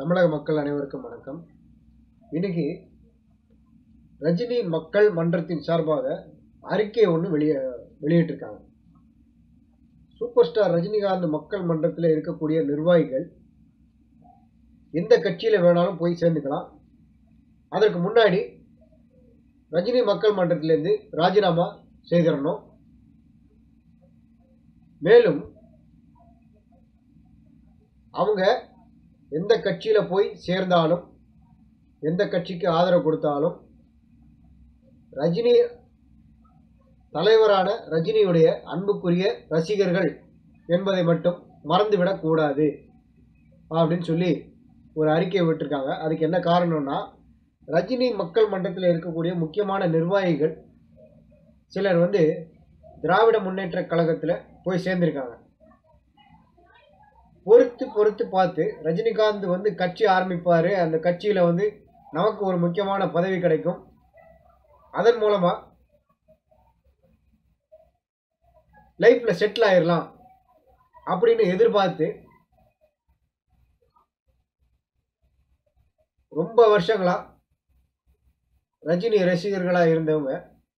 தமிழக மக்கள் அனைவருக்கும் வணக்கம் இன்னைக்கு ரஜினி மக்கள் மன்றத்தின் சார்பாக அறிக்கை ஒன்று வெளியே வெளியிட்டிருக்காங்க சூப்பர் ஸ்டார் ரஜினிகாந்த் மக்கள் மன்றத்தில் இருக்கக்கூடிய நிர்வாகிகள் எந்த கட்சியில் வேணாலும் போய் சேர்ந்துக்கலாம் அதற்கு முன்னாடி ரஜினி மக்கள் மன்றத்திலேருந்து ராஜினாமா செய்திடணும் மேலும் அவங்க எந்த கட்சியில் போய் சேர்ந்தாலும் எந்த கட்சிக்கு ஆதரவு கொடுத்தாலும் ரஜினி தலைவரான ரஜினியுடைய அன்புக்குரிய ரசிகர்கள் என்பதை மட்டும் மறந்துவிடக் கூடாது அப்படின்னு சொல்லி ஒரு அறிக்கை விட்டிருக்காங்க அதுக்கு என்ன காரணம்னா ரஜினி மக்கள் மன்றத்தில் இருக்கக்கூடிய முக்கியமான நிர்வாகிகள் சிலர் வந்து திராவிட முன்னேற்ற கழகத்தில் போய் சேர்ந்திருக்காங்க பொறுத்து பொறுத்து பார்த்து ரஜினிகாந்த் வந்து கட்சி ஆரம்பிப்பார் அந்த கட்சியில் வந்து நமக்கு ஒரு முக்கியமான பதவி கிடைக்கும் அதன் மூலமாக லைஃப்பில் செட்டில் ஆயிடலாம் அப்படின்னு எதிர்பார்த்து ரொம்ப வருஷங்களா ரஜினி ரசிகர்களாக இருந்தவங்க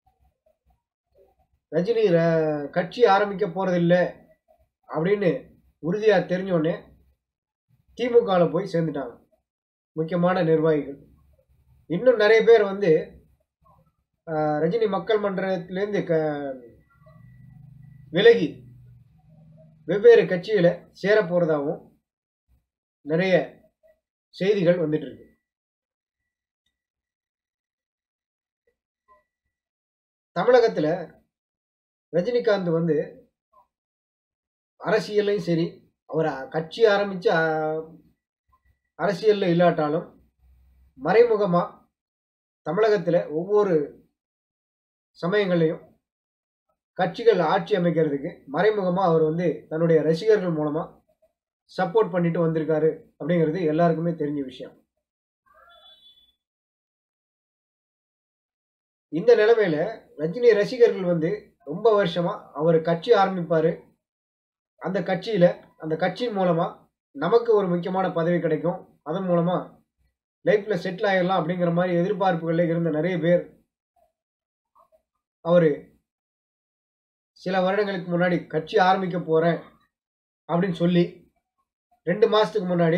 ரஜினி ர- கட்சி ஆரம்பிக்க போகிறதில்ல அப்படின்னு உறுதியாக தெரிஞ்சோடனே திமுகவில் போய் சேர்ந்துட்டாங்க முக்கியமான நிர்வாகிகள் இன்னும் நிறைய பேர் வந்து ஆஹ், ரஜினி மக்கள் மன்றத்திலேருந்து க விலகி வெவ்வேறு கட்சியில் சேர போகிறதாகவும் நிறைய செய்திகள் வந்துட்டு இருக்கு தமிழகத்தில் ரஜினிகாந்த் வந்து அரசியல்லையும் சரி அவர் கட்சி ஆரம்பித்து அரசியலில் இல்லாட்டாலும் மறைமுகமாக தமிழகத்தில் ஒவ்வொரு சமயங்களையும் கட்சிகள் ஆட்சி அமைக்கிறதுக்கு மறைமுகமாக அவர் வந்து தன்னுடைய ரசிகர்கள் மூலமாக சப்போர்ட் பண்ணிட்டு வந்திருக்காரு அப்படிங்கிறது எல்லாருக்குமே தெரிஞ்ச விஷயம் இந்த நிலைமையில ரஜினி ரசிகர்கள் வந்து ரொம்ப வருஷமா அவர் கட்சி ஆரம்பிப்பாரு அந்த கட்சியில அந்த கட்சியின் மூலமா நமக்கு ஒரு முக்கியமான பதவி கிடைக்கும் அதன் மூலமா லைஃப்ல செட்டில் ஆயிடலாம் அப்படிங்கிற மாதிரி எதிர்பார்ப்புகளில் இருந்த நிறைய பேர் அவர் சில வருடங்களுக்கு முன்னாடி கட்சி ஆரம்பிக்க போறேன் அப்படின்னு சொல்லி ரெண்டு மாசத்துக்கு முன்னாடி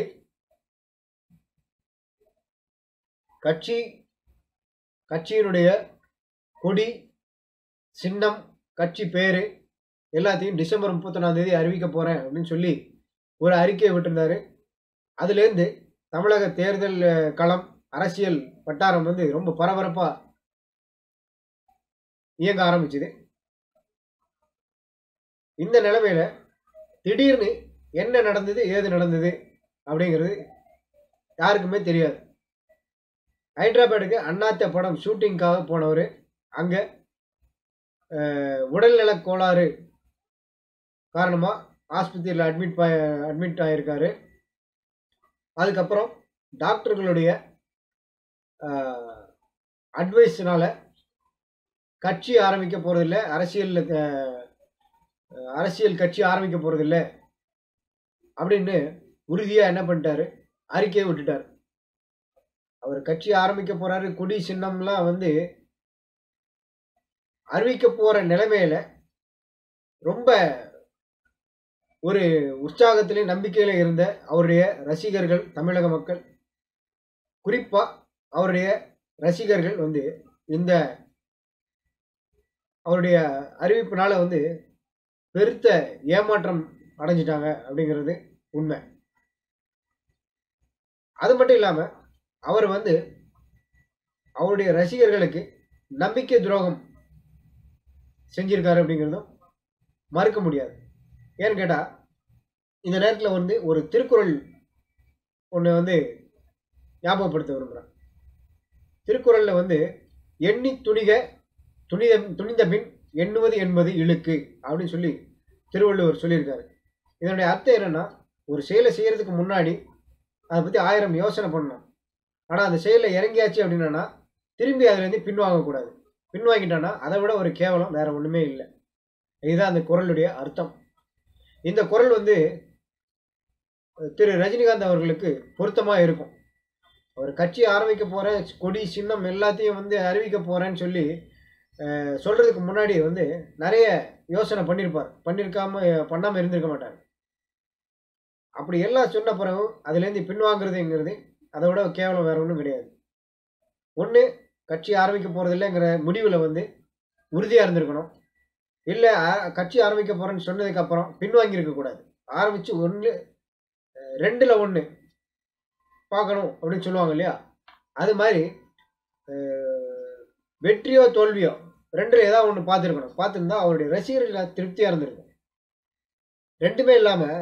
கட்சி கட்சியினுடைய கொடி சின்னம் கட்சி பேரு எல்லாத்தையும் டிசம்பர் முப்பத்தொன்னாம் தேதி அறிவிக்க போறேன் அப்படின்னு சொல்லி ஒரு அறிக்கையை விட்டிருந்தாரு அதுலேருந்து தமிழக தேர்தல் அஹ், களம் அரசியல் வட்டாரம் வந்து ரொம்ப பரபரப்பா இயங்க ஆரம்பிச்சுது இந்த நிலைமையில திடீர்னு என்ன நடந்தது ஏது நடந்தது அப்படிங்கிறது யாருக்குமே தெரியாது ஹைதராபாத்துக்கு அண்ணாத்த படம் ஷூட்டிங்காக போனவர் அங்கே உடல்நலக் கோளாறு காரணமாக ஆஸ்பத்திரியில் அட்மிட் அட்மிட் ஆகியிருக்காரு அதுக்கப்புறம் டாக்டர்களுடைய அட்வைஸ்னால கட்சி ஆரம்பிக்க போகிறதில்ல அரசியலில் அரசியல் கட்சி ஆரம்பிக்க போகிறதில்ல அப்படின்னு உறுதியாக என்ன பண்ணிட்டாரு அறிக்கையை விட்டுட்டார் அவர் கட்சி ஆரம்பிக்க போறாரு கொடி சின்னம்லாம் வந்து அறிவிக்க போற நிலைமையில ரொம்ப ஒரு உற்சாகத்திலே நம்பிக்கையில இருந்த அவருடைய ரசிகர்கள் தமிழக மக்கள் குறிப்பா அவருடைய ரசிகர்கள் வந்து இந்த அவருடைய அறிவிப்பினால வந்து பெருத்த ஏமாற்றம் அடைஞ்சிட்டாங்க அப்படிங்கிறது உண்மை அது மட்டும் இல்லாம அவர் வந்து அவருடைய ரசிகர்களுக்கு நம்பிக்கை துரோகம் செஞ்சிருக்காரு அப்படிங்கிறதும் மறுக்க முடியாது ஏன்னு கேட்டால் இந்த நேரத்தில் வந்து ஒரு திருக்குறள் ஒன்று வந்து ஞாபகப்படுத்த விரும்புகிறேன் திருக்குறளில் வந்து எண்ணி துணிக துணித துணிந்த பின் எண்ணுவது என்பது இழுக்கு அப்படின்னு சொல்லி திருவள்ளுவர் சொல்லியிருக்காரு இதனுடைய அர்த்தம் என்னன்னா ஒரு செயலை செய்யறதுக்கு முன்னாடி அதை பற்றி ஆயிரம் யோசனை பண்ணணும் ஆனால் அந்த செயலில் இறங்கியாச்சு அப்படின்னா திரும்பி அதுலேருந்து பின்வாங்கக்கூடாது பின்வாங்கிட்டான்னா அதை விட ஒரு கேவலம் வேற ஒன்றுமே இல்லை இதுதான் அந்த குறளுடைய அர்த்தம் இந்த குறள் வந்து திரு ரஜினிகாந்த் அவர்களுக்கு பொருத்தமாக இருக்கும் அவர் கட்சி ஆரம்பிக்க போகிறேன் கொடி சின்னம் எல்லாத்தையும் வந்து அறிவிக்க போகிறேன்னு சொல்லி அஹ், சொல்றதுக்கு முன்னாடி வந்து நிறைய யோசனை பண்ணியிருப்பார் பண்ணியிருக்காம பண்ணாமல் இருந்திருக்க மாட்டார் அப்படி எல்லாம் சொன்ன பிறகு அதுலேருந்து பின்வாங்குறதுங்கிறது அதை விட கேவலம் வேற ஒன்றும் கிடையாது ஒன்று கட்சி ஆரம்பிக்க போகிறதில்லைங்கிற முடிவில் வந்து உறுதியாக இருந்திருக்கணும் இல்லை கட்சி ஆரம்பிக்க போகிறேன்னு சொன்னதுக்கப்புறம் பின்வாங்கி இருக்கக்கூடாது ஆரம்பித்து ஒன்று ரெண்டில் ஒன்று பார்க்கணும் அப்படின்னு சொல்லுவாங்க இல்லையா அது மாதிரி அஹ், வெற்றியோ தோல்வியோ ரெண்டில் ஏதாவது ஒன்று பார்த்துருக்கணும் பார்த்துருந்தா அவருடைய ரசிகர்கள் திருப்தியாக இருந்திருக்கும் ரெண்டுமே இல்லாமல்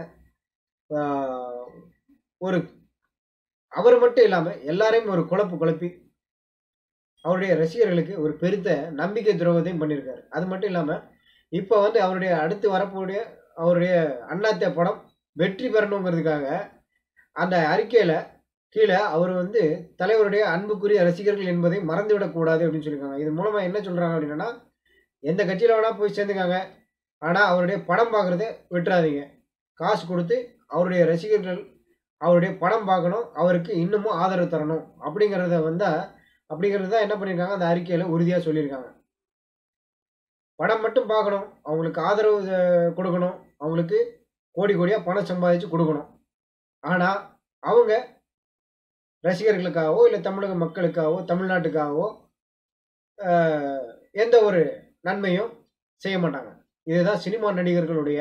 ஒரு அவர் மட்டும் இல்லாமல் எல்லாரையும் ஒரு குழப்பு குழப்பி அவருடைய ரசிகர்களுக்கு ஒரு பெருத்த நம்பிக்கை துரோகத்தையும் பண்ணியிருக்காரு அது மட்டும் இல்லாமல் இப்போ வந்து அவருடைய அடுத்து வரக்கூடிய அவருடைய அண்ணாத்த படம் வெற்றி பெறணுங்கிறதுக்காக அந்த அறிக்கையில் கீழே அவர் வந்து தலைவருடைய அன்புக்குரிய ரசிகர்கள் என்பதை மறந்துவிடக்கூடாது அப்படின்னு சொல்லியிருக்காங்க இது மூலமாக என்ன சொல்கிறாங்க அப்படின்னா எந்த கட்சியில் வேணால் போய் சேர்ந்துக்காங்க ஆனால் அவருடைய படம் பார்க்குறத விட்டுறாதீங்க காசு கொடுத்து அவருடைய ரசிகர்கள் அவருடைய படம் பார்க்கணும் அவருக்கு இன்னமும் ஆதரவு தரணும் அப்படிங்கிறத வந்து அப்படிங்கிறது தான் என்ன பண்ணியிருக்காங்க அந்த அறிக்கையில் உறுதியாக சொல்லியிருக்காங்க படம் மட்டும் பார்க்கணும் அவங்களுக்கு ஆதரவு அஹ், கொடுக்கணும் அவங்களுக்கு கோடி கோடியாக பணம் சம்பாதிச்சு கொடுக்கணும் ஆனால் அவங்க ரசிகர்களுக்காகவோ இல்லை தமிழக மக்களுக்காகவோ தமிழ்நாட்டுக்காகவோ அஹ், எந்த ஒரு நன்மையும் செய்ய மாட்டாங்க இதுதான் சினிமா நடிகர்களுடைய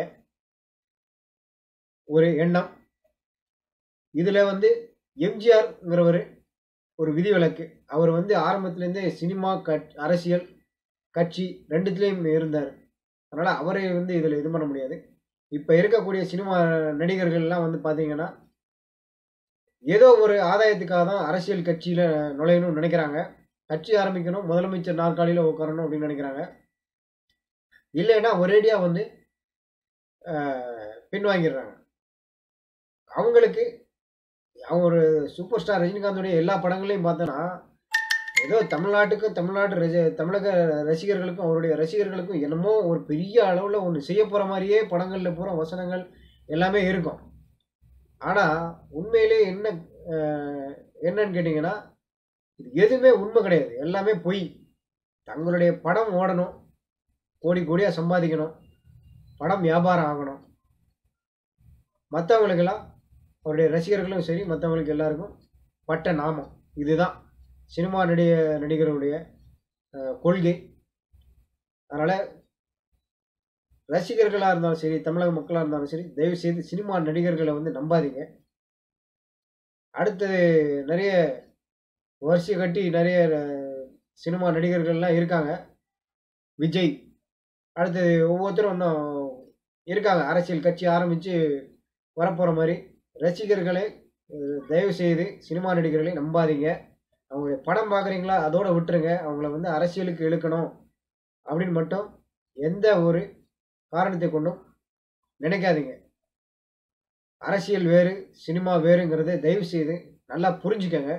ஒரு எண்ணம் இதில் வந்து எம்ஜிஆர்ங்கிறவர் ஒரு விதிவிலக்கு அவர் வந்து ஆரம்பத்துலேருந்தே சினிமா கட் அரசியல் கட்சி ரெண்டுத்துலேயும் இருந்தார் அதனால் அவரை வந்து இதில் இது பண்ண முடியாது இப்போ இருக்கக்கூடிய சினிமா நடிகர்கள்லாம் வந்து பார்த்தீங்கன்னா ஏதோ ஒரு ஆதாயத்துக்காக தான் அரசியல் கட்சியில் நுழையணும்னு நினைக்கிறாங்க கட்சி ஆரம்பிக்கணும் முதலமைச்சர் நாற்காலியில் உட்காரணும் அப்படின்னு நினைக்கிறாங்க இல்லைன்னா ஒரேடியாக வந்து ஆஹ், பின்வாங்கிடுறாங்க அவங்களுக்கு அவங்க ஒரு சூப்பர் ஸ்டார் ரஜினிகாந்தோடைய எல்லா படங்களையும் பார்த்தோன்னா ஏதோ தமிழ்நாட்டுக்கும் தமிழ்நாட்டு ரசி தமிழக ரசிகர்களுக்கும் அவருடைய ரசிகர்களுக்கும் என்னமோ ஒரு பெரிய அளவில் ஒன்று செய்ய போகிற மாதிரியே படங்களில் பூரா வசனங்கள் எல்லாமே இருக்கும் ஆனால் உண்மையிலே என்ன அஹ், என்னன்னு கேட்டிங்கன்னா இது எதுவுமே உண்மை கிடையாது எல்லாமே பொய் தங்களுடைய படம் ஓடணும் கோடி கோடியாக சம்பாதிக்கணும் படம் வியாபாரம் ஆகணும் மற்றவங்களுக்கெல்லாம் அவருடைய ரசிகர்களும் சரி மற்றவங்களுக்கு எல்லாருக்கும் பட்ட நாமம் இதுதான் சினிமா நடிக நடிகருடைய அஹ், கொள்கை அதனால் ரசிகர்களாக இருந்தாலும் சரி தமிழக மக்களாக இருந்தாலும் சரி தயவு செய்து சினிமா நடிகர்களை வந்து நம்பாதீங்க அடுத்தது நிறைய வரிசை கட்டி நிறைய அஹ், சினிமா நடிகர்கள்லாம் இருக்காங்க விஜய் அடுத்தது ஒவ்வொருத்தரும் இன்னும் இருக்காங்க அரசியல் கட்சி ஆரம்பித்து வரப்போகிற மாதிரி ரசிகர்களை அஹ், தயவு செய்து சினிமா நடிகர்களை நம்பாதீங்க அவங்களுடைய படம் பார்க்குறீங்களா அதோட விட்டுருங்க அவங்கள வந்து அரசியலுக்கு இழுக்கணும் அப்படின்னு மட்டும் எந்த ஒரு காரணத்தை கொண்டும் நினைக்காதீங்க அரசியல் வேறு சினிமா வேறுங்கிறத தயவு செய்து நல்லா புரிஞ்சுக்கங்க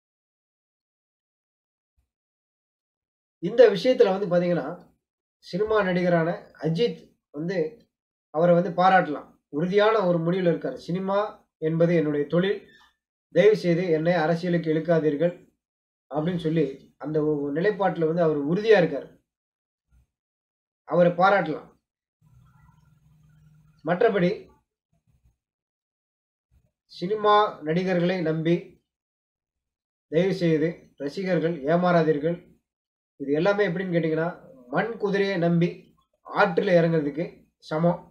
இந்த விஷயத்துல வந்து பாத்தீங்கன்னா சினிமா நடிகரான அஜித் வந்து அவரை வந்து பாராட்டலாம் உறுதியான ஒரு முடிவில் இருக்கார் சினிமா என்பது என்னுடைய தொழில் தயவு செய்து என்னை அரசியலுக்கு இழுக்காதீர்கள் அப்படின்னு சொல்லி அந்த ஒரு நிலைப்பாட்டில் வந்து அவர் உறுதியா இருக்கார் அவரை பாராட்டலாம் மற்றபடி சினிமா நடிகர்களை நம்பி தயவு செய்து ரசிகர்கள் ஏமாறாதீர்கள் இது எல்லாமே எப்படின்னு கேட்டிங்கன்னா மண் குதிரையை நம்பி ஆற்றில் இறங்குறதுக்கு சமம்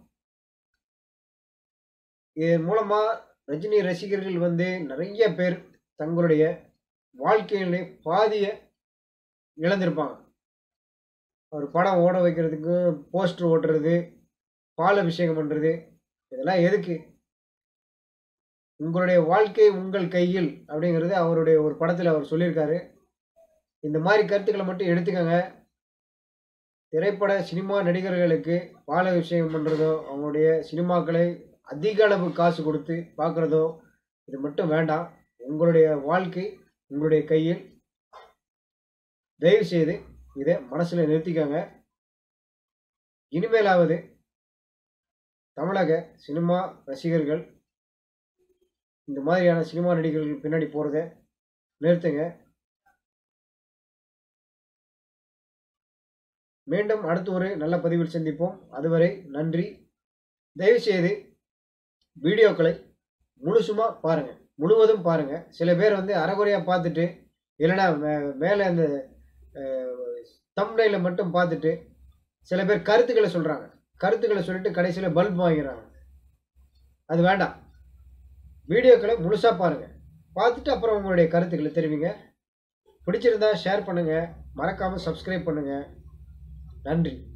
இதன் மூலமாக ரஜினி ரசிகர்கள் வந்து நிறைய பேர் தங்களுடைய வாழ்க்கையிலே பாதியை இழந்திருப்பாங்க ஒரு படம் ஓட வைக்கிறதுக்கு போஸ்டர் ஓட்டுறது பால் அபிஷேகம் பண்ணுறது இதெல்லாம் எதுக்கு உங்களுடைய வாழ்க்கை உங்கள் கையில் அப்படிங்கிறது அவருடைய ஒரு படத்தில் அவர் சொல்லியிருக்காரு இந்த மாதிரி கருத்துக்களை மட்டும் எடுத்துக்கங்க திரைப்பட சினிமா நடிகர்களுக்கு பால விஷயம் பண்ணுறதோ அவங்களுடைய சினிமாக்களை அதிக அளவு காசு கொடுத்து பார்க்குறதோ இது மட்டும் வேண்டாம் உங்களுடைய வாழ்க்கை உங்களுடைய கையில் தயவு செய்து இதை மனசில் நிறுத்திக்கங்க இனிமேலாவது தமிழக சினிமா ரசிகர்கள் இந்த மாதிரியான சினிமா நடிகர்கள் பின்னாடி போகிறத நிறுத்துங்க மீண்டும் அடுத்த ஒரு நல்ல பதிவில் சந்திப்போம் அதுவரை நன்றி தயவுசெய்து வீடியோக்களை முழுசுமா பாருங்க முழுவதும் பாருங்க சில பேர் வந்து அறகுறையாக பார்த்துட்டு இல்லைன்னா மே- மேலே அந்த தம்னையில் மட்டும் பார்த்துட்டு சில பேர் கருத்துக்களை சொல்கிறாங்க கருத்துக்களை சொல்லிட்டு கடைசியில் பல்ப் வாங்கிறாங்க அது வேண்டாம் வீடியோக்களை முழுசாக பாருங்கள் பார்த்துட்டு அப்புறம் உங்களுடைய கருத்துக்களை தெரிவிங்க பிடிச்சிருந்தா ஷேர் பண்ணுங்கள் மறக்காமல் சப்ஸ்கிரைப் பண்ணுங்கள் நன்றி